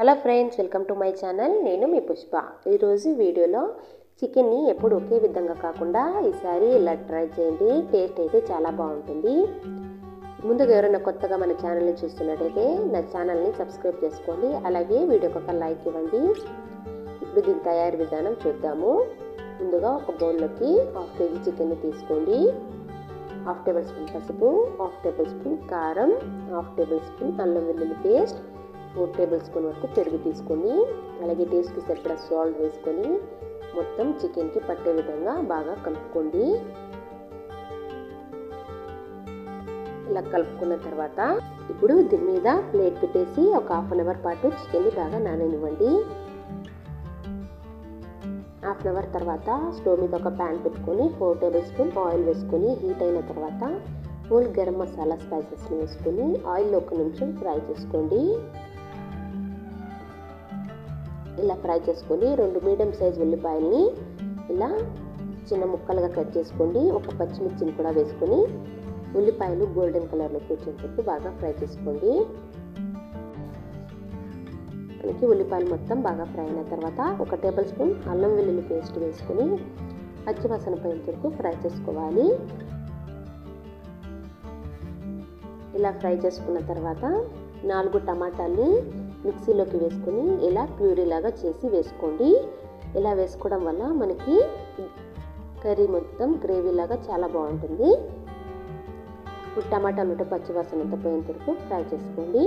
hello friends welcome to my channel నేను మీ పుష్ప ఈరోజు వీడియోలో చికెన్ని ఎప్పుడు ఒకే విధంగా కాకుండా ఈసారి ఇలా ట్రై చేయండి టేస్ట్ అయితే చాలా బాగుంటుంది ముందుగా ఎవరైనా కొత్తగా మన ఛానల్ని చూస్తున్నట్టయితే నా ఛానల్ని సబ్స్క్రైబ్ చేసుకోండి అలాగే వీడియోకి ఒక లైక్ ఇవ్వండి ఇప్పుడు దీని తయారీ విధానం చూద్దాము ముందుగా ఒక బౌల్లోకి హాఫ్ కేజీ చికెన్ని తీసుకోండి హాఫ్ టేబుల్ స్పూన్ పసుపు హాఫ్ టేబుల్ స్పూన్ కారం హాఫ్ టేబుల్ స్పూన్ అల్లం వెల్లుల్లి పేస్ట్ ఫోర్ టేబుల్ స్పూన్ వరకు పెరుగు తీసుకొని అలాగే టేస్ట్కి సరిపడా సాల్ట్ వేసుకొని మొత్తం చికెన్కి పట్టే విధంగా బాగా కలుపుకోండి ఇలా కలుపుకున్న తర్వాత ఇప్పుడు దీని మీద ప్లేట్ పెట్టేసి ఒక హాఫ్ అన్ అవర్ పాటు చికెన్ని బాగా నాననివ్వండి హాఫ్ అన్ అవర్ తర్వాత స్టవ్ మీద ఒక ప్యాన్ పెట్టుకొని ఫోర్ టేబుల్ స్పూన్ ఆయిల్ వేసుకొని హీట్ అయిన తర్వాత హోల్ గరం మసాలా స్పైసెస్ని వేసుకొని ఆయిల్లో ఒక నిమిషం ఫ్రై చేసుకోండి ఇలా ఫ్రై చేసుకొని రెండు మీడియం సైజ్ ఉల్లిపాయల్ని ఇలా చిన్న ముక్కలుగా కట్ చేసుకోండి ఒక పచ్చిమిర్చిని కూడా వేసుకొని ఉల్లిపాయలు గోల్డెన్ కలర్లోకి వచ్చేందుకు బాగా ఫ్రై చేసుకోండి మనకి ఉల్లిపాయలు మొత్తం బాగా ఫ్రై అయిన తర్వాత ఒక టేబుల్ స్పూన్ అల్లం వెల్లుల్లి పేస్ట్ వేసుకొని పచ్చివాసన పోయేంత వరకు ఫ్రై చేసుకోవాలి ఇలా ఫ్రై చేసుకున్న తర్వాత నాలుగు టమాటాల్ని మిక్సీలోకి వేసుకొని ఇలా ప్యూరీ లాగా చేసి వేసుకోండి ఇలా వేసుకోవడం వల్ల మనకి కర్రీ మొత్తం గ్రేవీ లాగా చాలా బాగుంటుంది ఇప్పుడు టమాటాలు ఉంటే పచ్చివాసన అంతా పోయేంత వరకు ఫ్రై చేసుకోండి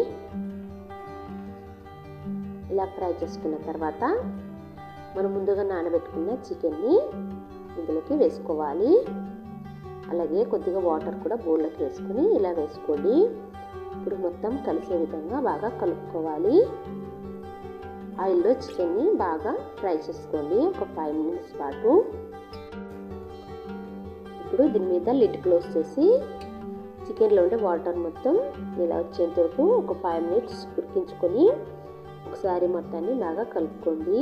ఇలా ఫ్రై చేసుకున్న తర్వాత మనం ముందుగా నానబెట్టుకున్న చికెన్ని ఇందులోకి వేసుకోవాలి అలాగే కొద్దిగా వాటర్ కూడా బౌల్లోకి వేసుకొని ఇలా వేసుకోండి ఇప్పుడు మొత్తం కలిసే విధంగా బాగా కలుపుకోవాలి ఆయిల్లో చికెన్ని బాగా ఫ్రై చేసుకోండి ఒక ఫైవ్ మినిట్స్ పాటు ఇప్పుడు దీని మీద లిడ్ క్లోజ్ చేసి చికెన్లో ఉండే వాటర్ మొత్తం ఇలా వచ్చేంత వరకు ఒక ఫైవ్ మినిట్స్ ఉడికించుకొని ఒకసారి మొత్తాన్ని బాగా కలుపుకోండి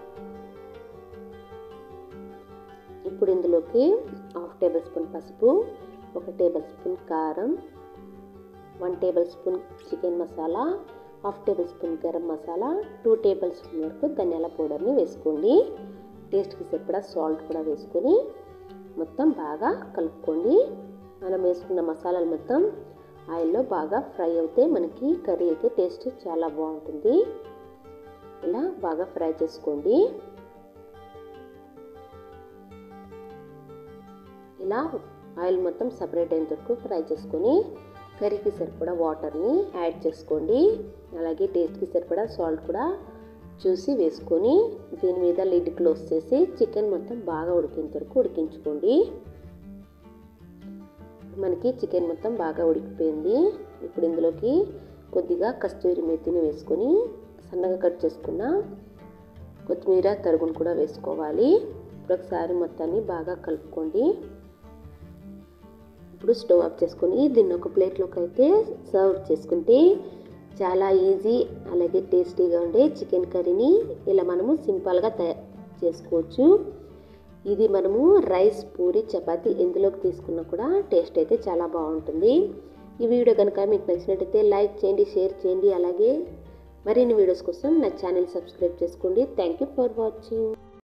ఇప్పుడు ఇందులోకి హాఫ్ టేబుల్ స్పూన్ పసుపు ఒక టేబుల్ స్పూన్ కారం one tablespoon chicken masala half tablespoon garam masala two tablespoon వరకు ధనియాల పౌడర్ని వేసుకోండి టేస్ట్కి సరిపడా సాల్ట్ కూడా వేసుకొని మొత్తం బాగా కలుపుకోండి మనం వేసుకున్న మసాలాలు మొత్తం ఆయిల్లో బాగా ఫ్రై అవుతే మనకి కర్రీ అయితే టేస్ట్ చాలా బాగుంటుంది ఇలా బాగా ఫ్రై చేసుకోండి ఇలా ఆయిల్ మొత్తం సపరేట్ అయిన వరకు ఫ్రై చేసుకొని కర్రీకి సరిపడా వాటర్ని యాడ్ చేసుకోండి అలాగే టేస్ట్కి సరిపడా సాల్ట్ కూడా చూసి వేసుకొని దీని మీద లిడ్ క్లోజ్ చేసి చికెన్ మొత్తం బాగా ఉడికేంత వరకు ఉడికించుకోండి మనకి చికెన్ మొత్తం బాగా ఉడికిపోయింది ఇప్పుడు ఇందులోకి కొద్దిగా కస్తూరి మెత్తిని వేసుకొని సన్నగా కట్ చేసుకున్న కొత్తిమీర తరుగును కూడా వేసుకోవాలి ఇప్పుడు ఒకసారి మొత్తాన్ని బాగా కలుపుకోండి ఇప్పుడు స్టవ్ ఆఫ్ చేసుకొని దీన్ని ఒక ప్లేట్లోకి అయితే సర్వ్ చేసుకుంటే చాలా ఈజీ అలాగే టేస్టీగా ఉండే చికెన్ కర్రీని ఇలా మనము సింపుల్గా తయారు చేసుకోవచ్చు ఇది మనము రైస్ పూరి చపాతి ఎందులోకి తీసుకున్నా కూడా టేస్ట్ అయితే చాలా బాగుంటుంది ఈ వీడియో కనుక మీకు నచ్చినట్టయితే లైక్ చేయండి షేర్ చేయండి అలాగే మరిన్ని వీడియోస్ కోసం నా ఛానల్ సబ్స్క్రైబ్ చేసుకోండి థ్యాంక్ యూ ఫర్ వాచింగ్